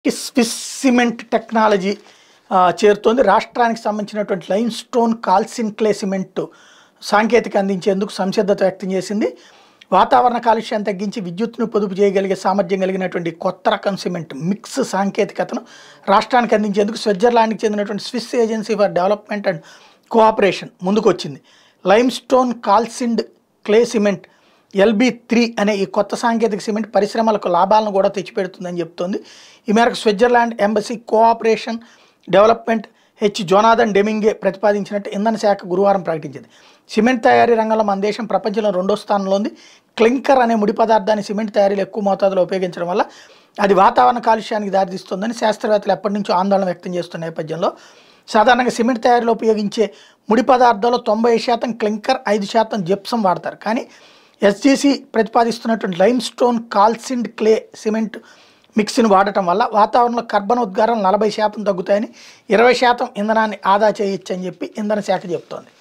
కి Swiss cement technology ఆ, చేరుతోంది రాష్ట్రానికి సంబంధించినటువంటి limestone calcined clay cement సాంకేతిక అందించేందుకు సంసిద్ధత వ్యక్తం చేసింది వాతావరణ కాలుష్యాన్ని తగ్గించి విద్యుత్తును పొదుపు చేయగలిగే సామర్థ్యం కలిగినటువంటి కొత్త రకం సిమెంట్ మిక్స్ సాంకేతికతను రాష్ట్రానికి అందించేందుకు స్విట్జర్లాండ్కి చెందినటువంటి Swiss Agency for Development and Cooperation ముందుకొచ్చింది limestone calcined clay cement LB three అనే ఈ కొత్త సాంకేతిక సిమెంట్ పరిశ్రమలకు లాభాలను కూడా తెచ్చిపెడుతుందని చెప్తోంది ఈ మేరకు Switzerland embassy cooperation development H Jonathan Demenge ప్రతిపాదించినట్టు ఇంధన శాఖ గురువారం ప్రకటించింది సిమెంట్ తయారీ రంగంలో మన దేశం ప్రపంచంలో రెండో స్థానంలో ఉంది క్లింకర్ అనే ముడి పదార్థాన్ని సిమెంట్ తయారీలో ఎక్కువ మోతాదులో ఉపయోగించడం వల్ల అది వాతావరణ కాలుష్యానికి దారితీస్తుందని శాస్త్రవేత్తలు ఎప్పటి నుంచో ఆందోళన వ్యక్తం చేస్తున్న నేపథ్యంలో సాధారణంగా సిమెంట్ తయారీలో ఉపయోగించే ముడి పదార్థాల్లో తొంభై శాతం క్లింకర్ ఐదు శాతం జిప్సం వాడతారు కానీ ఎస్జీసీ ప్రతిపాదిస్తున్నటువంటి limestone calcined clay cement మిక్స్ని వాడటం వల్ల వాతావరణంలో కర్బన ఉద్గారం నలభై శాతం తగ్గుతాయని ఇరవై శాతం ఇంధనాన్ని ఆదా చేయొచ్చని చెప్పి ఇంధన శాఖ చెప్తోంది